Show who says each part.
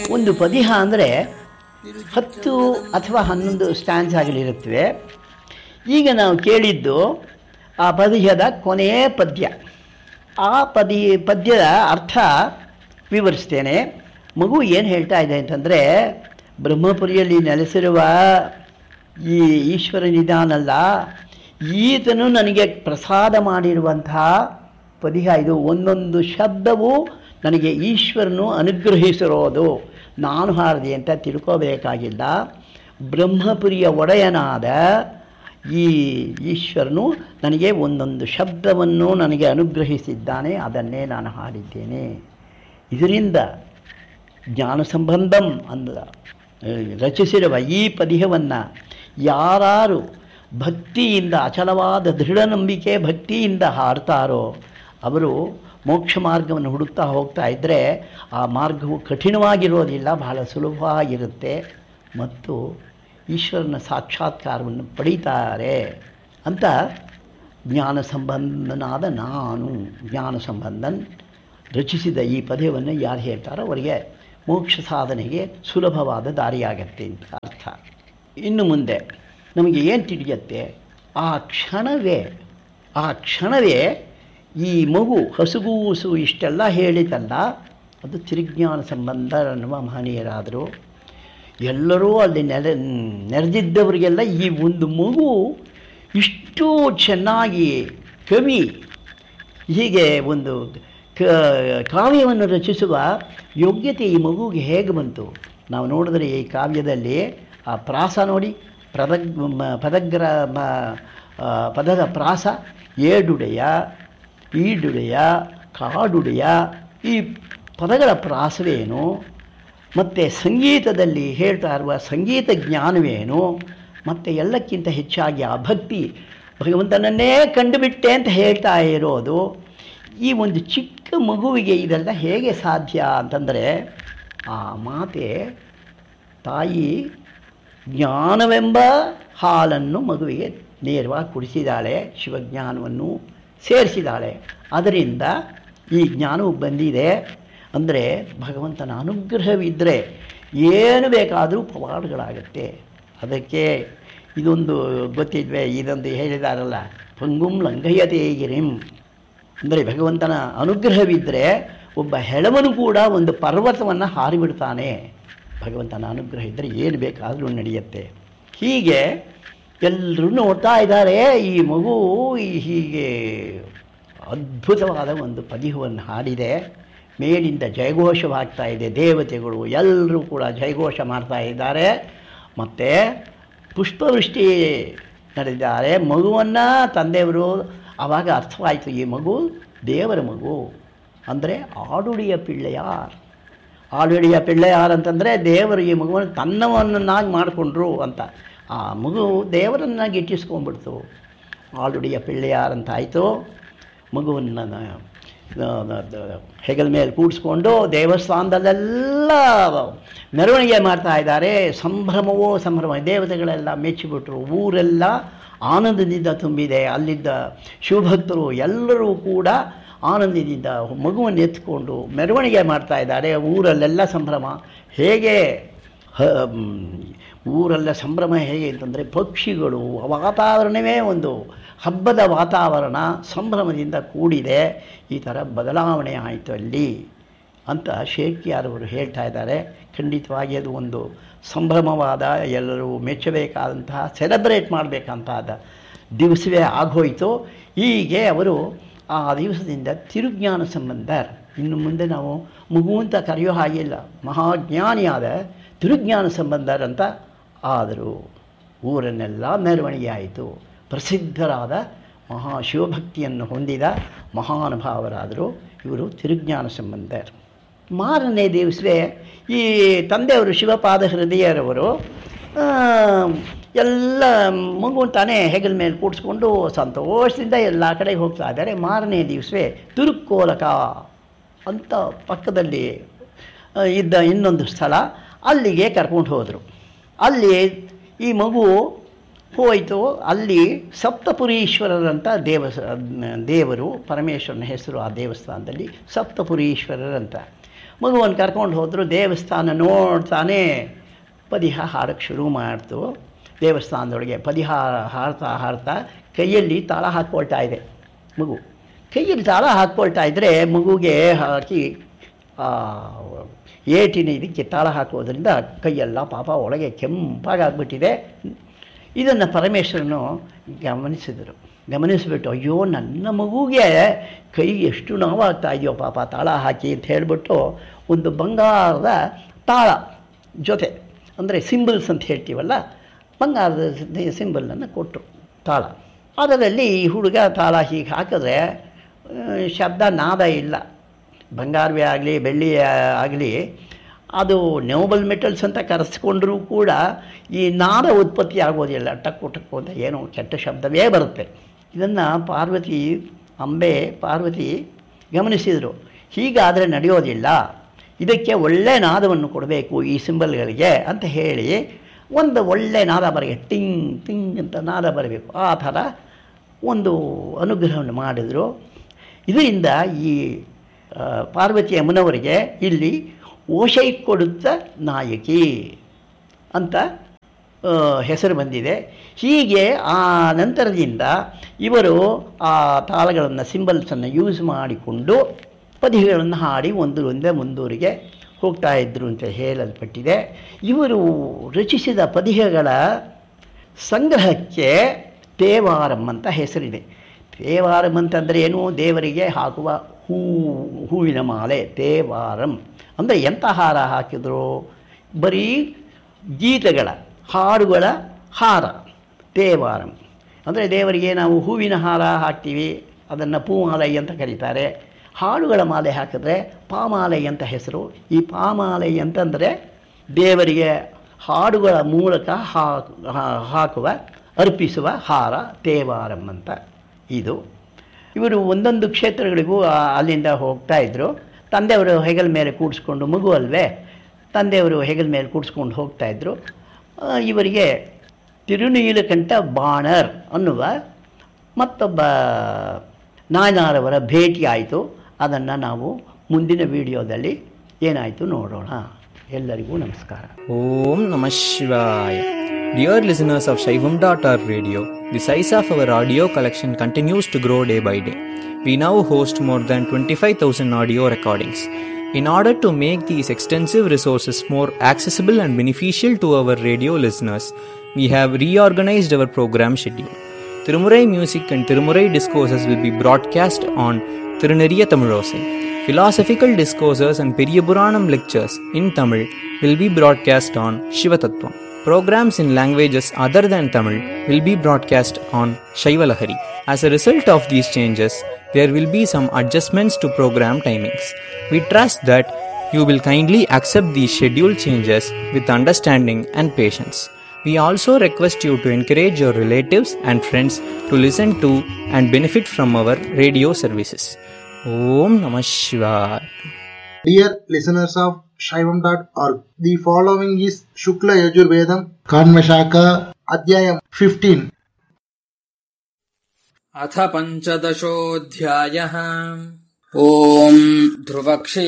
Speaker 1: ಒಂದು ಪದಿಹ ಅಂದರೆ ಹತ್ತು ಅಥವಾ ಹನ್ನೊಂದು ಸ್ಟ್ಯಾನ್ಸ್ಗಳಿರುತ್ತವೆ ಈಗ ನಾವು ಕೇಳಿದ್ದು ಆ ಪದ್ಯದ ಕೊನೆಯ ಪದ್ಯ ಆ ಪದಿ ಪದ್ಯದ ಅರ್ಥ ವಿವರಿಸ್ತೇನೆ ಮಗು ಏನು ಹೇಳ್ತಾ ಇದೆ ಅಂತಂದರೆ ಬ್ರಹ್ಮಪುರಿಯಲ್ಲಿ ನೆಲೆಸಿರುವ ಈ ಈಶ್ವರನಿದಾನಲ್ಲ ಈತನು ನನಗೆ ಪ್ರಸಾದ ಮಾಡಿರುವಂತಹ ಪದಿಹ ಇದು ಒಂದೊಂದು ಶಬ್ದವು ನನಗೆ ಈಶ್ವರನು ಅನುಗ್ರಹಿಸಿರೋದು ನಾನು ಹಾರದೆ ಅಂತ ತಿಳ್ಕೋಬೇಕಾಗಿಲ್ಲ ಬ್ರಹ್ಮಪುರಿಯ ಒಡೆಯನಾದ ಈ ಈಶ್ವರನು ನನಗೆ ಒಂದೊಂದು ಶಬ್ದವನ್ನು ನನಗೆ ಅನುಗ್ರಹಿಸಿದ್ದಾನೆ ಅದನ್ನೇ ನಾನು ಹಾಡಿದ್ದೇನೆ ಇದರಿಂದ ಜ್ಞಾನ ಸಂಬಂಧಂ ಅಂದ ರಚಿಸಿರುವ ಈ ಪದ್ಯವನ್ನು ಯಾರು ಭಕ್ತಿಯಿಂದ ಅಚಲವಾದ ದೃಢ ನಂಬಿಕೆ ಭಕ್ತಿಯಿಂದ ಹಾಡ್ತಾರೋ ಅವರು ಮೋಕ್ಷ ಮಾರ್ಗವನ್ನು ಹುಡುಕ್ತಾ ಹೋಗ್ತಾ ಇದ್ದರೆ ಆ ಮಾರ್ಗವು ಕಠಿಣವಾಗಿರೋದಿಲ್ಲ ಬಹಳ ಸುಲಭವಾಗಿರುತ್ತೆ ಮತ್ತು ಈಶ್ವರನ ಸಾಕ್ಷಾತ್ಕಾರವನ್ನು ಪಡೀತಾರೆ ಅಂತ ಜ್ಞಾನ ಸಂಬಂಧನಾದ ನಾನು ಜ್ಞಾನ ಸಂಬಂಧನ್ ರಚಿಸಿದ ಈ ಪದ್ಯವನ್ನು ಯಾರು ಹೇಳ್ತಾರೋ ಅವರಿಗೆ ಮೋಕ್ಷ ಸಾಧನೆಗೆ ಸುಲಭವಾದ ದಾರಿಯಾಗತ್ತೆ ಅಂತ ಅರ್ಥ ಇನ್ನು ಮುಂದೆ ನಮಗೆ ಏನು ತಿಳಿಯುತ್ತೆ ಆ ಕ್ಷಣವೇ ಆ ಕ್ಷಣವೇ ಈ ಮಗು ಹಸುಗೂಸು ಇಷ್ಟೆಲ್ಲ ಹೇಳಿತಲ್ಲ ಅದು ತಿರುಜ್ಞಾನ ಸಂಬಂಧ ಅನ್ನುವ ಮಹನೀಯರಾದರು ಎಲ್ಲರೂ ಅಲ್ಲಿ ನೆಲೆ ನೆರೆದಿದ್ದವರಿಗೆಲ್ಲ ಈ ಒಂದು ಮಗು ಇಷ್ಟು ಚೆನ್ನಾಗಿ ಕವಿ ಹೀಗೆ ಒಂದು ಕ ಕಾವ್ಯವನ್ನು ರಚಿಸುವ ಯೋಗ್ಯತೆ ಈ ಮಗುವಿಗೆ ಹೇಗೆ ಬಂತು ನಾವು ನೋಡಿದ್ರೆ ಈ ಕಾವ್ಯದಲ್ಲಿ ಆ ಪ್ರಾಸ ನೋಡಿ ಪದಗ್ ಮ- ಪದಗ್ರ ಮ- ಆ, ಪದದ ಪ್ರಾಸ ಏಡುಡೆಯ ಈಡುಡೆಯ ಕಾಡುಡೆಯ ಈ ಪದಗಳ ಪ್ರಾಸವೇನು ಮತ್ತು ಸಂಗೀತದಲ್ಲಿ ಹೇಳ್ತಾ ಇರುವ ಸಂಗೀತ ಜ್ಞಾನವೇನು ಮತ್ತು ಎಲ್ಲಕ್ಕಿಂತ ಹೆಚ್ಚಾಗಿ ಆ ಭಕ್ತಿ ಭಗವಂತನನ್ನೇ ಕಂಡುಬಿಟ್ಟೆ ಅಂತ ಹೇಳ್ತಾ ಇರೋದು ಈ ಒಂದು ಚಿಕ್ಕ ಮಗುವಿಗೆ ಇದೆಲ್ಲ ಹೇಗೆ ಸಾಧ್ಯ ಅಂತಂದರೆ ಆ ಮಾತೆ ತಾಯಿ ಜ್ಞಾನವೆಂಬ ಹಾಲನ್ನು ಮಗುವಿಗೆ ನೇರವಾಗಿ ಕುಡಿಸಿದ್ದಾಳೆ ಶಿವಜ್ಞಾನವನ್ನು ಸೇರಿಸಿದ್ದಾಳೆ ಅದರಿಂದ ಈ ಜ್ಞಾನವು ಬಂದಿದೆ ಅಂದರೆ ಭಗವಂತನ ಅನುಗ್ರಹವಿದ್ದರೆ ಏನು ಬೇಕಾದರೂ ಪವಾಡಗಳಾಗತ್ತೆ ಅದಕ್ಕೆ ಇದೊಂದು ಗೊತ್ತಿದ್ವೆ ಇದೊಂದು ಹೇಳಿದಾರಲ್ಲ ಪಂಗುಂ ಲಂಘಯತೆ ಗಿರಿಂ ಅಂದರೆ ಭಗವಂತನ ಅನುಗ್ರಹವಿದ್ದರೆ ಒಬ್ಬ ಹೆಳವನು ಕೂಡ ಒಂದು ಪರ್ವತವನ್ನು ಹಾರಿಬಿಡ್ತಾನೆ ಭಗವಂತನ ಅನುಗ್ರಹ ಇದ್ದರೆ ಏನು ಬೇಕಾದರೂ ನಡೆಯುತ್ತೆ ಹೀಗೆ ಎಲ್ಲರೂ ನೋಡ್ತಾ ಇದ್ದಾರೆ ಈ ಮಗು ಈ ಹೀಗೆ ಅದ್ಭುತವಾದ ಒಂದು ಪದಿಹವನ್ನು ಹಾಡಿದೆ ಮೇಲಿಂದ ಜಯಘೋಷವಾಗ್ತಾ ಇದೆ ದೇವತೆಗಳು ಎಲ್ಲರೂ ಕೂಡ ಜಯಘೋಷ ಮಾಡ್ತಾ ಇದ್ದಾರೆ ಮತ್ತು ಪುಷ್ಪವೃಷ್ಟಿ ನಡೆದಿದ್ದಾರೆ ಮಗುವನ್ನು ತಂದೆಯವರು ಆವಾಗ ಅರ್ಥವಾಯಿತು ಈ ಮಗು ದೇವರ ಮಗು ಅಂದರೆ ಆಡುಡಿಯ ಪಿಳ್ಳೆಯಾರ್ ಆಡುಡಿಯ ಪಿಳ್ಳೆಯಾರ್ ಅಂತಂದರೆ ದೇವರು ಈ ಮಗುವನ್ನು ತನ್ನವನ್ನಾಗಿ ಮಾಡಿಕೊಂಡ್ರು ಅಂತ ಆ ಮಗು ದೇವರನ್ನ ಗಿಟ್ಟಿಸ್ಕೊಂಡ್ಬಿಡ್ತು ಆಡುಡಿಯ ಪಿಳ್ಳೆಯಾರ್ ಅಂತ ಆಯಿತು ಮಗುವನ್ನು ಹೆಗಲ ಮೇಲೆ ಕೂಡಿಸ್ಕೊಂಡು ದೇವಸ್ಥಾನದಲ್ಲೆಲ್ಲ ಮೆರವಣಿಗೆ ಮಾಡ್ತಾ ಇದ್ದಾರೆ ಸಂಭ್ರಮವೋ ಸಂಭ್ರಮ ದೇವತೆಗಳೆಲ್ಲ ಮೆಚ್ಚಿಬಿಟ್ರು ಊರೆಲ್ಲ ಆನಂದದಿಂದ ತುಂಬಿದೆ ಅಲ್ಲಿದ್ದ ಶಿವಭಕ್ತರು ಎಲ್ಲರೂ ಕೂಡ ಆನಂದದಿಂದ ಮಗುವನ್ನು ಎತ್ಕೊಂಡು ಮೆರವಣಿಗೆ ಮಾಡ್ತಾ ಇದ್ದಾರೆ ಊರಲ್ಲೆಲ್ಲ ಸಂಭ್ರಮ ಹೇಗೆ ಹ ಮ್, ಊರೆಲ್ಲ ಸಂಭ್ರಮ ಹೇಗೆ ಅಂತಂದರೆ ಪಕ್ಷಿಗಳು ವಾತಾವರಣವೇ ಒಂದು ಹಬ್ಬದ ವಾತಾವರಣ ಸಂಭ್ರಮದಿಂದ ಕೂಡಿದೆ ಈ ಥರ ಬದಲಾವಣೆ ಆಯಿತು ಅಲ್ಲಿ ಅಂತ ಶೇಖ್ಯಾರವರು ಹೇಳ್ತಾ ಇದ್ದಾರೆ ಖಂಡಿತವಾಗಿ ಅದು ಒಂದು ಸಂಭ್ರಮವಾದ ಎಲ್ಲರೂ ಮೆಚ್ಚಬೇಕಾದಂತಹ ಸೆಲೆಬ್ರೇಟ್ ಮಾಡಬೇಕಂತಾದ ದಿವಸವೇ ಆಗೋಯಿತು ಹೀಗೆ ಅವರು ಆ ದಿವಸದಿಂದ ತಿರುಜ್ಞಾನ ಸಂಬಂಧ ಇನ್ನು ಮುಂದೆ ನಾವು ಮಗು ಅಂತ ಕರೆಯೋ ಹಾಗಿಲ್ಲ ಮಹಾಜ್ಞಾನಿಯಾದ ತಿರುಜ್ಞಾನ ಸಂಬಂಧರಂತ ಆದರು ಊರನ್ನೆಲ್ಲ ಮೆರವಣಿಗೆ ಆಯಿತು ಪ್ರಸಿದ್ಧರಾದ ಮಹಾ ಶಿವಭಕ್ತಿಯನ್ನು ಹೊಂದಿದ ಮಹಾನುಭಾವರಾದರು ಇವರು ತಿರುಜ್ಞಾನ ಸಂಬಂಧರು ಮಾರನೇ ದಿವಸವೇ ಈ ತಂದೆಯವರು ಶಿವಪಾದ ಹೃದಯರವರು ಆ, ಎಲ್ಲ ಮಗು ತಾನೇ ಹೆಗಲ ಮೇಲೆ ಕೂಡಿಸ್ಕೊಂಡು ಸಂತೋಷದಿಂದ ಎಲ್ಲ ಕಡೆಗೆ ಹೋಗ್ತಾ ಇದ್ದಾರೆ ಮಾರನೇ ದಿವಸವೇ ತುರುಕೋಲಕ ಅಂತ ಪಕ್ಕದಲ್ಲಿ ಆ, ಇದ್ದ ಇನ್ನೊಂದು ಸ್ಥಳ ಅಲ್ಲಿಗೆ ಕರ್ಕೊಂಡು ಹೋದರು ಅಲ್ಲಿ ಈ ಮಗು ಹೋಯಿತು ಅಲ್ಲಿ ಸಪ್ತಪುರೀಶ್ವರರಂತ ದೇವಸ ದೇವರು ಪರಮೇಶ್ವರನ ಹೆಸರು ಆ ದೇವಸ್ಥಾನದಲ್ಲಿ ಸಪ್ತಪುರೀಶ್ವರರಂತ ಮಗುವನ್ನು ಕರ್ಕೊಂಡು ಹೋದರು ದೇವಸ್ಥಾನ ನೋಡ್ತಾನೆ ಪದಿಹ ಹಾಡಕ್ಕೆ ಶುರು ಮಾಡ್ತು ದೇವಸ್ಥಾನದೊಳಗೆ ಪದಿಹಾರ ಹಾಡ್ತಾ ಹಾಡ್ತಾ ಕೈಯಲ್ಲಿ ತಾಳ ಹಾಕ್ಕೊಳ್ತಾ ಇದೆ ಮಗು ಕೈಯಲ್ಲಿ ತಾಳ ಹಾಕ್ಕೊಳ್ತಾ ಇದ್ದರೆ ಮಗುಗೆ ಹಾಕಿ ಆ, ಏಟಿನ ಇದಕ್ಕೆ ತಾಳ ಹಾಕೋದ್ರಿಂದ ಕೈಯೆಲ್ಲ ಪಾಪ ಒಳಗೆ ಕೆಂಪಾಗಾಗ್ಬಿಟ್ಟಿದೆ ಇದನ್ನು ಪರಮೇಶ್ವರನು ಗಮನಿಸಿದರು ಗಮನಿಸಿಬಿಟ್ಟು ಅಯ್ಯೋ ನನ್ನ ಮಗುಗೆ ಕೈ ಎಷ್ಟು ನೋವಾಗ್ತಾ ಇದೆಯೋ ಪಾಪ ತಾಳ ಹಾಕಿ ಅಂತ ಹೇಳಿಬಿಟ್ಟು ಒಂದು ಬಂಗಾರದ ತಾಳ ಜೊತೆ ಅಂದರೆ ಸಿಂಬಲ್ಸ್ ಅಂತ ಹೇಳ್ತೀವಲ್ಲ ಬಂಗಾರದ ಸಿಂಬಲನ್ನು ಕೊಟ್ಟರು ತಾಳ ಅದರಲ್ಲಿ ಈ ಹುಡುಗ ತಾಳ ಹೀಗೆ ಹಾಕಿದ್ರೆ ಆ, ಶಬ್ದ ನಾದ ಇಲ್ಲ ಬಂಗಾರವೇ ಆಗಲಿ ಬೆಳ್ಳಿ ಆಗಲಿ ಅದು ನೋಬಲ್ ಮೆಟಲ್ಸ್ ಅಂತ ಕರೆಸ್ಕೊಂಡ್ರೂ ಕೂಡ ಈ ನಾದ ಉತ್ಪತ್ತಿ ಆಗೋದಿಲ್ಲ ಟಕ್ಕು ಟಕ್ಕು ಅಂತ ಏನೋ ಕೆಟ್ಟ ಶಬ್ದವೇ ಬರುತ್ತೆ ಇದನ್ನು ಪಾರ್ವತಿ ಅಂಬೆ ಪಾರ್ವತಿ ಗಮನಿಸಿದರು ಹೀಗಾದರೆ ನಡೆಯೋದಿಲ್ಲ ಇದಕ್ಕೆ ಒಳ್ಳೆ ನಾದವನ್ನು ಕೊಡಬೇಕು ಈ ಸಿಂಬಲ್ಗಳಿಗೆ ಅಂತ ಹೇಳಿ ಒಂದು ಒಳ್ಳೆ ನಾದ ಬರಗೆ ಟಿಂಗ್ ಟಿಂಗ್ ಅಂತ ನಾದ ಬರಬೇಕು ಆ ಥರ ಒಂದು ಅನುಗ್ರಹವನ್ನು ಮಾಡಿದರು ಇದರಿಂದ ಈ ಆ, ಪಾರ್ವತಿ ಅಮ್ಮನವರಿಗೆ ಇಲ್ಲಿ ಓಶೈ ಕೊಡುತ್ತ ನಾಯಕಿ ಅಂತ ಆ, ಹೆಸರು ಬಂದಿದೆ ಹೀಗೆ ಆ ನಂತರದಿಂದ ಇವರು ಆ ತಾಳಗಳನ್ನು ಸಿಂಬಲ್ಸನ್ನು ಯೂಸ್ ಮಾಡಿಕೊಂಡು ಪದಿಗಳನ್ನು ಹಾಡಿ ಒಂದು ಒಂದೇ ಮುಂದೂರಿಗೆ ಹೋಗ್ತಾ ಇದ್ದರು ಅಂತ ಹೇಳಲ್ಪಟ್ಟಿದೆ ಇವರು ರಚಿಸಿದ ಪದಿಗೆಗಳ ಸಂಗ್ರಹಕ್ಕೆ ತೇವಾರಂ ಅಂತ ಹೆಸರಿದೆ ತೇವಾರಂ ಅಂತಂದರೆ ಏನು ದೇವರಿಗೆ ಹಾಕುವ ಹೂ ಹೂವಿನ ಮಾಲೆ ತೇವಾರಂ ಅಂದರೆ ಎಂಥ ಹಾರ ಹಾಕಿದ್ರು ಬರೀ ಗೀತೆಗಳ ಹಾಡುಗಳ ಹಾರ ತೇವಾರಂ ಅಂದರೆ ದೇವರಿಗೆ ನಾವು ಹೂವಿನ ಹಾರ ಹಾಕ್ತೀವಿ ಅದನ್ನು ಪೂಮಾಲೈ ಅಂತ ಕರೀತಾರೆ ಹಾಡುಗಳ ಮಾಲೆ ಹಾಕಿದ್ರೆ ಪಾಮಾಲೈ ಅಂತ ಹೆಸರು ಈ ಪಾಮಾಲೈ ಅಂತಂದರೆ ದೇವರಿಗೆ ಹಾಡುಗಳ ಮೂಲಕ ಹಾ- ಹಾ- ಹಾಕುವ ಅರ್ಪಿಸುವ ಹಾರ ತೇವಾರಂ ಅಂತ ಇದು ಇವರು ಒಂದೊಂದು ಕ್ಷೇತ್ರಗಳಿಗೂ ಆ- ಅಲ್ಲಿಂದ ಹೋಗ್ತಾ ಇದ್ದರು ತಂದೆಯವರು ಹೆಗಲ ಮೇಲೆ ಕೂಡಿಸ್ಕೊಂಡು ಮಗು ಅಲ್ವೇ ತಂದೆಯವರು ಹೆಗಲ ಮೇಲೆ ಕೂಡಿಸ್ಕೊಂಡು ಹೋಗ್ತಾ ಇದ್ದರು ಆ, ಇವರಿಗೆ ತಿರುನೀಲಕಂಠ ಬಾಣರ್ ಅನ್ನುವ ಮತ್ತೊಬ್ಬ ನಾಯನಾರವರ ಭೇಟಿ ಆಯಿತು ಅದನ್ನು ನಾವು ಮುಂದಿನ ವಿಡಿಯೋದಲ್ಲಿ ಏನಾಯಿತು ನೋಡೋಣ ಎಲ್ಲರಿಗೂ ನಮಸ್ಕಾರ
Speaker 2: Om Namah Shivaya. Dear listeners of Shaivam.org radio, the size of our audio collection continues to grow day by day. We now host more than 25,000 audio recordings. In order to make these extensive resources more accessible and beneficial to our radio listeners, we have reorganized our program schedule. Tirumurai music and Tirumurai discourses will be broadcast on Tiruneriya Tamilosai. Philosophical discourses and Periyapuranam lectures in Tamil will be broadcast on Shivatattvam. Programs in languages other than Tamil will be broadcast on Shaivalahari. As a result of these changes, there will be some adjustments to program timings. We trust that you will kindly accept these schedule changes with understanding and patience. We also request you to encourage your relatives and friends to listen to and benefit from our radio services. Om Namah Shivaya.
Speaker 3: Dear listeners of Shaivam.org, the following is Shukla Yajurvedam Kanvashaka Adhyayam 15.
Speaker 4: अथ पञ्चदशोऽध्यायः ॐ ध्रुवक्षे